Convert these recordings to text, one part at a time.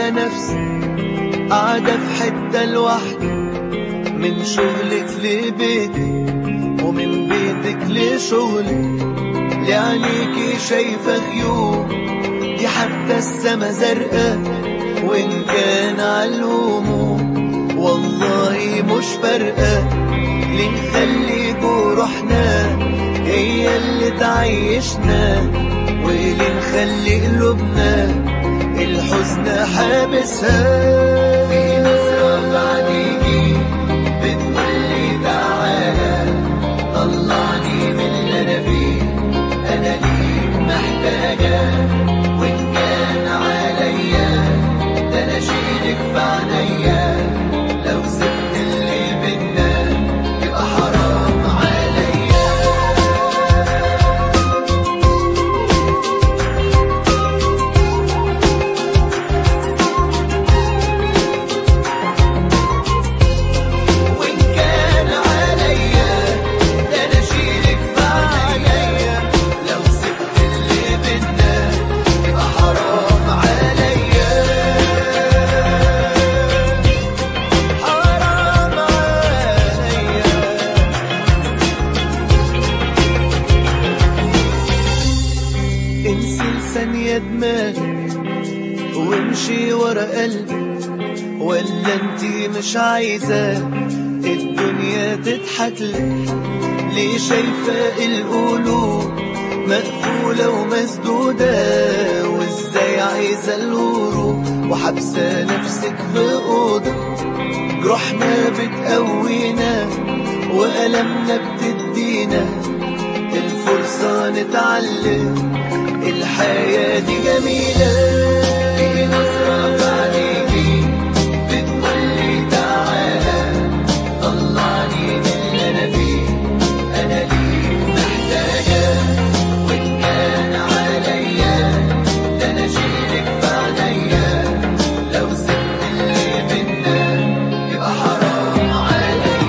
لقينا نفسي قاعدة في حتة لوحدك من شغلك لبيتك ومن بيتك لشغلك لعينيكي شايفة غيوم دي حتى السما زرقاء وإن كان عالهموم والله مش فارقة ليه نخلي جروحنا هي اللي تعيشنا وليه نخلي قلوبنا الحزن حابسها في نظرة في عينيكي بتقولي تعالى طلعني من اللي انا فيه انا ليك محتاجة وان كان عليا ده انا اشيلك في عينيا لو سبت اللي بينا يبقى حرام عليا وإن كان عليا ده أنا أشيلك في عينيا لو سبت اللي بينا يبقى حرام عليا حرام عليا انسي لثانية دماغك وامشي ورا قلبك ولا انتي مش عايزة الدنيا تضحك لك ليه شايفة القلوب مقفولة ومسدودة وازاي عايزة الهروب وحبسة نفسك في أوضة جروحنا بتقوينا وألمنا بتدينا الفرصة نتعلم الحياة دي جميلة في نظرة في عينيكي بتقولي تعالى طلعني من اللي أنا فيه أنا ليك محتاجة وإن كان عليا ده أنا أشيلك في عينيا لو سبت اللي بينا يبقى حرام عليا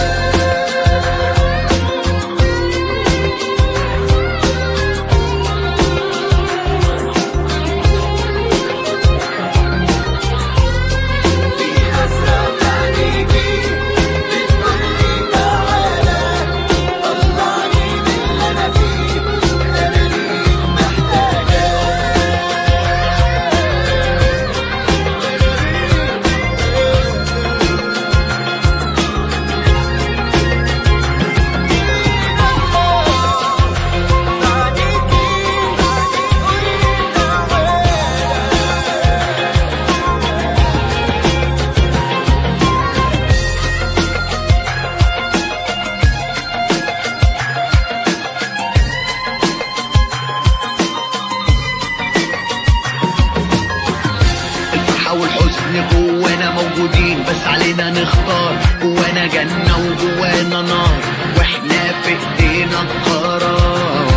في نظرة في عينيكي بتقولي تعالى طلعني من اللي أنا فيه أنا ليك محتاجة الفرحة والحزن جوانا موجودين بس علينا نختار جوانا جنة وجوانا نار واحنا في ايدينا القرار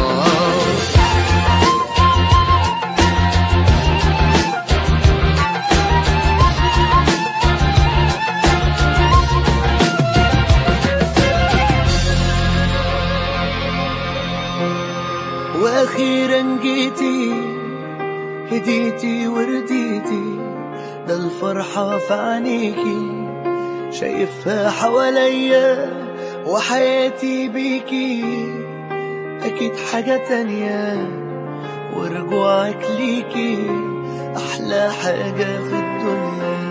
واخيرا جيتي هديتي ورديتي ده الفرحة في عينيكي شايفها حواليا وحياتي بيكي أكيد حاجة تانية ورجوعك ليكي أحلى حاجة في الدنيا